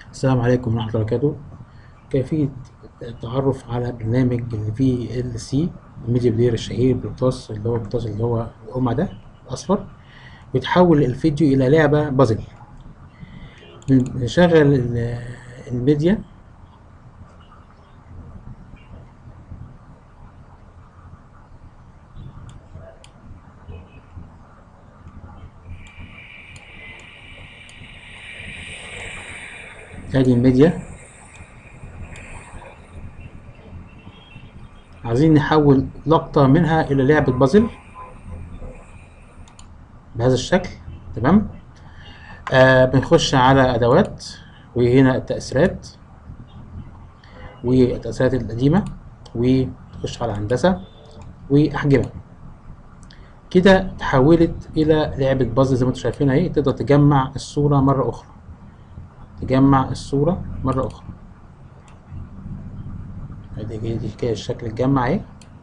السلام عليكم ورحمة الله وبركاته كيفية التعرف على برنامج ال VLC الميديا بلاير الشهير بالبطاس اللي هو البطاس اللي هو القمع ده الأصفر بيتحول الفيديو إلى لعبة بازل نشغل ال- الميديا ادي الميديا عايزين نحول لقطة منها إلى لعبة بازل بهذا الشكل تمام آه بنخش على أدوات وهنا التأثيرات والتأثيرات القديمة ونخش على هندسة وأحجمة كده تحولت إلى لعبة بازل زي ما انتم شايفين اهي تقدر تجمع الصورة مرة أخرى تجمع الصورة مرة أخرى ادي كده دي كده الشكل اتجمع اهي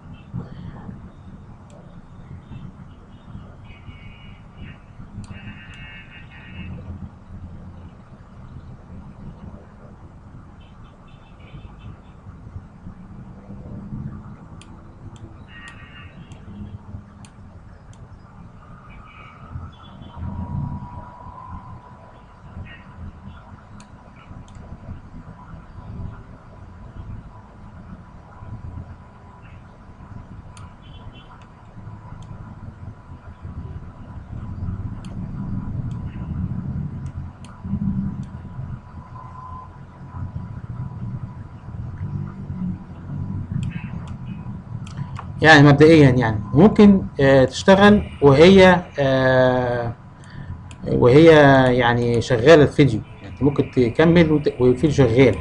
يعني مبدئيا يعني ممكن آه تشتغل وهي آه وهي يعني شغالة الفيديو يعني ممكن تكمل وت- والفيديو شغال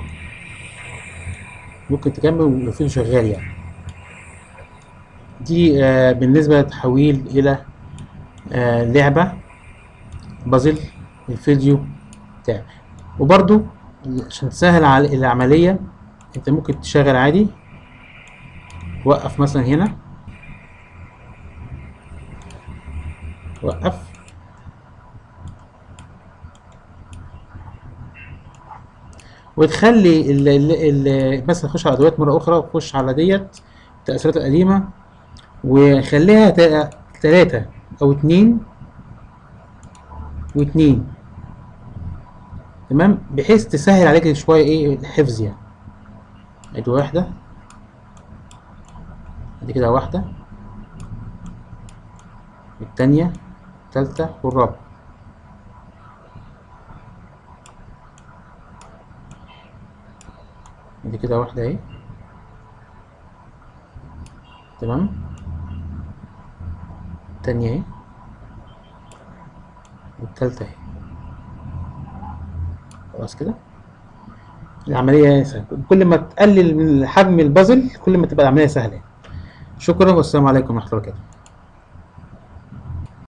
ممكن تكمل والفيديو شغال يعني دي آه بالنسبة للتحويل إلى آه لعبة بازل الفيديو بتاعك وبرضو عشان تسهل على العملية انت ممكن تشغل عادي وقف مثلا هنا وقف وتخلي ال ال ال مثلا تخش على ادوات مره اخرى وتخش على ديت التاثيرات القديمه وخليها تا- تلاتة او اتنين واتنين تمام بحيث تسهل عليك شويه ايه الحفظ يعني ادي واحده ادي كده واحده التانية التالتة والرابعة ادي كده واحدة اهي تمام التانية اهي والتالتة اهي خلاص كده العملية سهلة كل ما تقلل من حجم البازل كل ما تبقى العملية سهلة شكرا والسلام عليكم ورحمة الله وبركاته